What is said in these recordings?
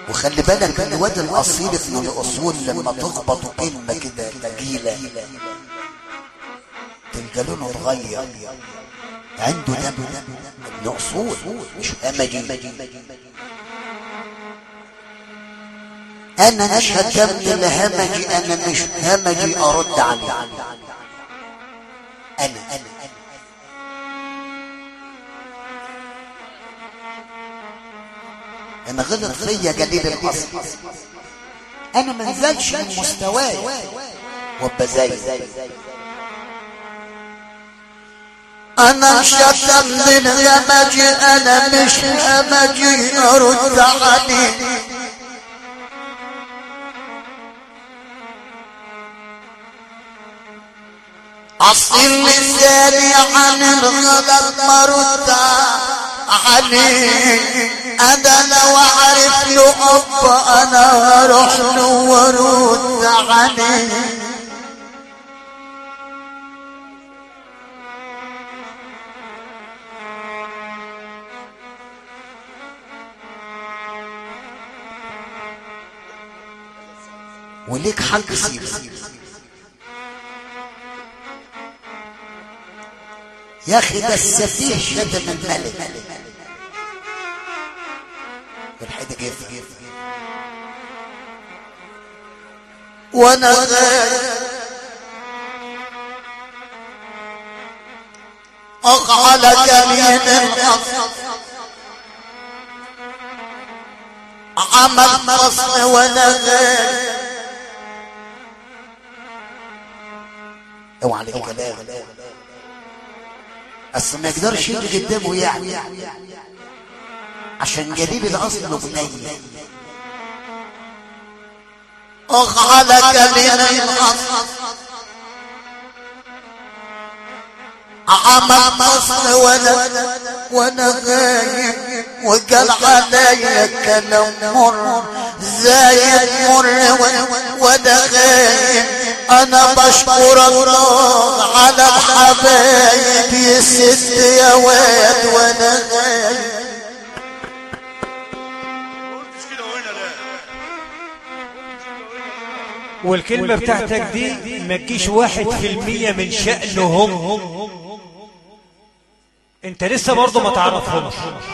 وخلي بالك من الواد الاصيل ابن الاصول لما تخبط كلمه كده تقيله تلقى لونه اتغير عنده دم ابن اصول مش همجي انا مش هتمت الهمجي انا مش همجي ارد عليه انا انا انا غلط فيا قليل الاصل انا ما نزلش من مستواي وابقى زي انا شتم للهمجي انا مش همجي ارد عليه أصل لساني عن الغلط مرد عليه أنا لو أعرف له أب أنا هروح له وارد عليه وليك حق سيبه يا اخي ده السفيه شتم الملك والحيدة كيف وانا غير اقعد كمين الأصل عمل مصر وانا غير اوعى عليك كلام اصل ما يقدرش يجي قدامه يعني عشان جليل الاصل بني اخ على كلمة الاصل عمل مصر وانا وانا غايب وقال عليا كلام مر زايد مر وانا غايب انا بشكر الله على حبايبي ست يا واد وانا غايب والكلمة بتاعتك دي ما تجيش واحد في المية من شأنهم انت لسه برضه ما تعرفهمش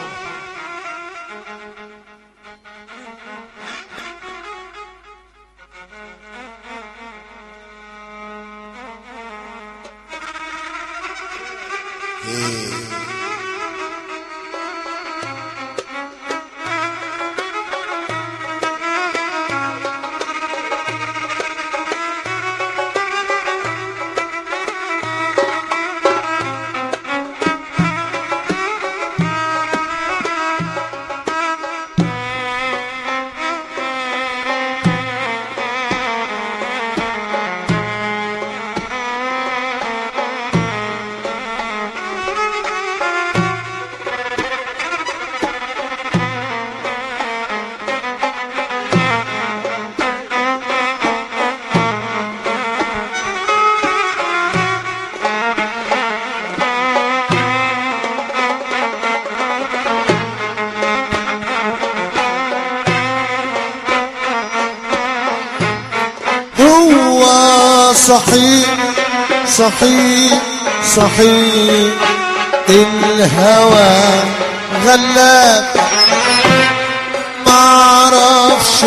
هو صحيح صحيح صحيح الهوى غلاب ما اعرفش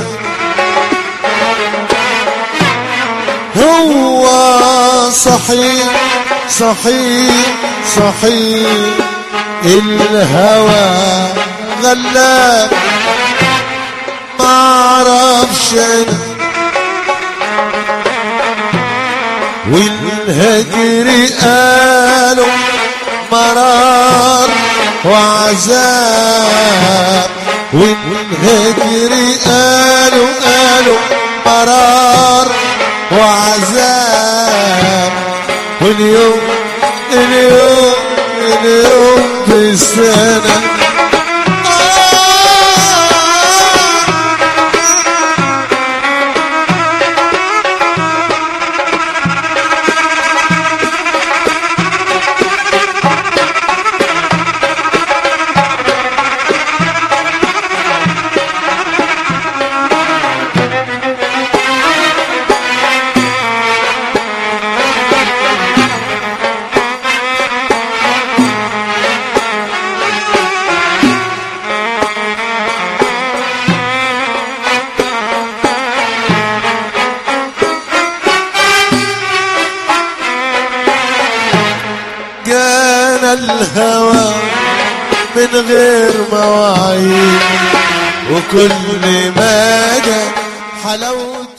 هو صحيح صحيح صحيح الهوى غلاب ما اعرفش انا والهجر قالوا مرار وعذاب والهجر قالوا قالوا مرار وعذاب واليوم اليوم اليوم في السنة جرالنا الهوى من غير مواعيد وكل ما جاء حلاوة